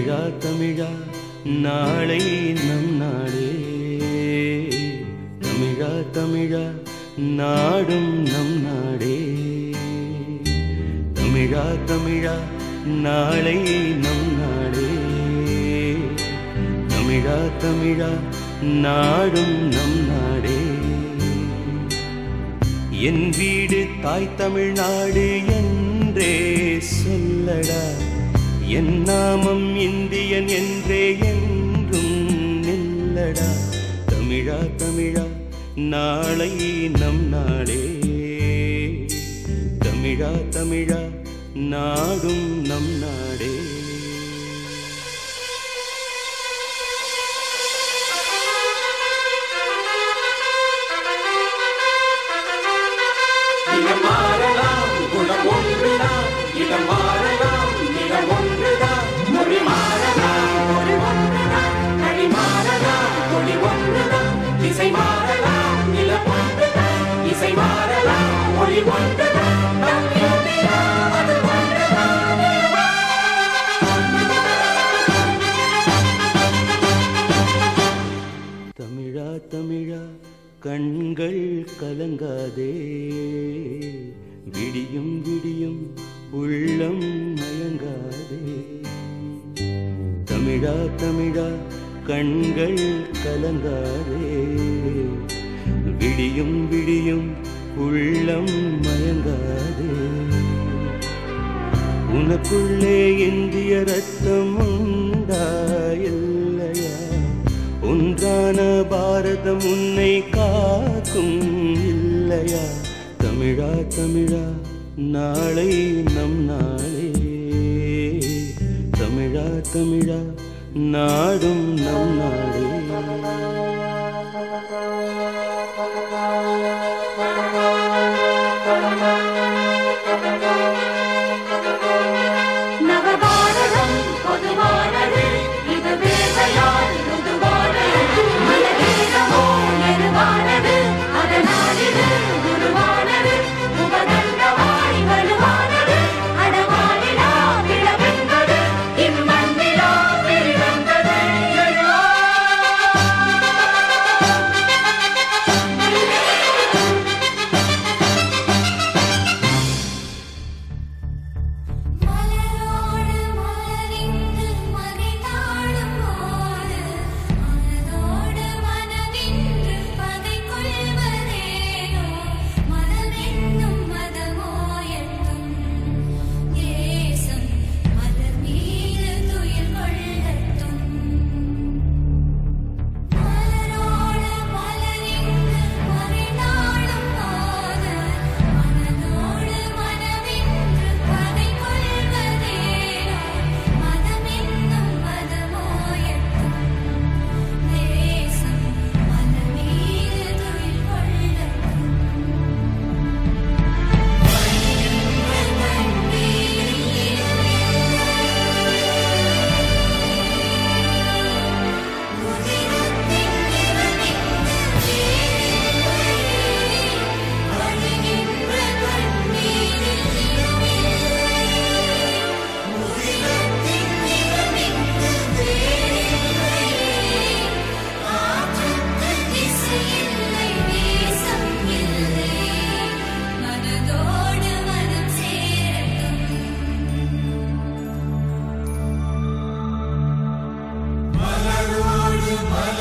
தமிழா தமிழா நாளை நம் நாடே தமிழா தமிழா நாடும் நம் நாடே தமிழா தமிழா நாளை நம் நாடே தமிழா தமிழா நாடும் நம் நாடே என் வீடு தாய் தமிழ்நாடு என்றே சொல்லடா என் நாமம் இந்தியன் என்றே என்றும் நில்லடா தமிழா தமிழா நாளை நம் நாடே தமிழா தமிழா நாடும் நம் நாடே இடம் மாறலாம் குணம் ஒன்றுதான் இடம் மாறலாம் நிலம் ஒன்றுதான் மொழி மாறலாம் மொழி ஒன்றுதான் கழி மாறலாம் மொழி ஒன்றுதான் இசை மாறலாம் நிலம் ஒன்றுதான் இசை மாறலாம் மொழி ஒன்றுதான் நம் இந்தியா அது ஒன்றுதான் தமிழா தமிழா கண்கள் கலங்காதே விடியும் விடியும் உள்ளம் மயங்காதே தமிழா தமிழா கண்கள் கலங்காதே விடியும் விடியும் உள்ளம் மயங்காதே உனக்குள்ளே இந்திய ரத்தம் உண்டா இல்லையா ஒன்றான பாரதம் உன்னை காக்கும் இல்லையா தமிழா தமிழா நாளை நம் நாளே தமிழா தமிழா நாடும் நம் நாடே நவபாரதம் பொதுவானது இது வேதையால் ருதுவானது மனதீரமோ நெருவானது அதனால் இது குருவானது உபதண்டமாய் வலுவானது அடவானிலா விளவென்பது இம்மண்ணிலா வெளிவந்தது மலரோடு மலரிந்து மறைந்தாடும் போது மனதோடு மனதின்று பகை கொள்வதேனோ மனமென்னும் மதமோ எட்டும் தேசம் மலர் மீது துயில் கொள்ளட்டும் மலரோடு மலரிந்து மறைந்தாடும் போது மனதோடு மனதின்று பகை கொள்வதேனோ மதமென்னும் மதமோ எட்டும் தேசம் மலர் மீது துயில் கொள்ளட்டும் மனதோடு மனம் சேரட்டும் மலரோடு மலர்